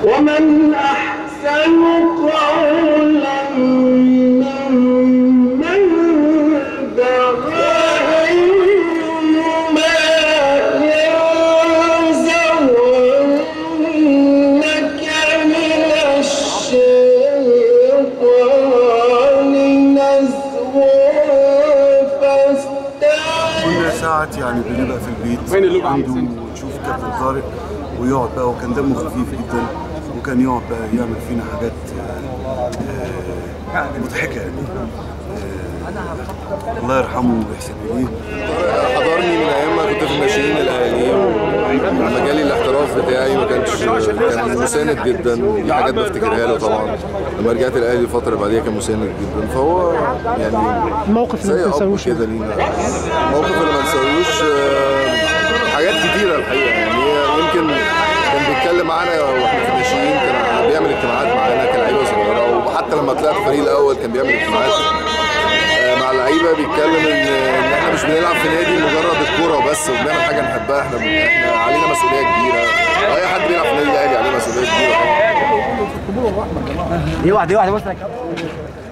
ومن أحسن قولا ممن دعا ما ينزغنك من الشيطان نزغ فاستعذ كنا ساعات يعني بنبقى في البيت عنده ونشوف كابتن طارق ويقعد بقى وكان دمه خفيف جدا وكان يقعد بقى يعمل فينا حاجات آه، آه، مضحكه يعني آه، الله يرحمه ويحسن اليه حضرني من ايام ما كنت في الناشئين الاهليين لما جالي الاحتراف بتاعي ما كانش كان مساند جدا دي حاجات بفتكرها له طبعا لما رجعت الاهلي الفتره اللي بعديها كان مساند جدا فهو يعني موقف زي اللي ما اب تنساهوش كده لينا موقف اللي ما نساهوش آه، حاجات كتيره الحقيقه يعني هي يمكن كان بيتكلم معانا واحنا في الناشئين كان بيعمل اجتماعات معانا كلاعيبه صغيره وحتى لما طلعت الفريق الاول كان بيعمل اجتماعات آه، مع اللعيبه بيتكلم ان ان احنا مش بنلعب في نادي مجرد الكوره وبس وبنعمل حاجه نحبها احنا احنا علينا مسؤوليه كبيره اي حد بيلعب في النادي الاهلي عليه مسؤوليه كبيره طبعا دي واحده دي واحده بص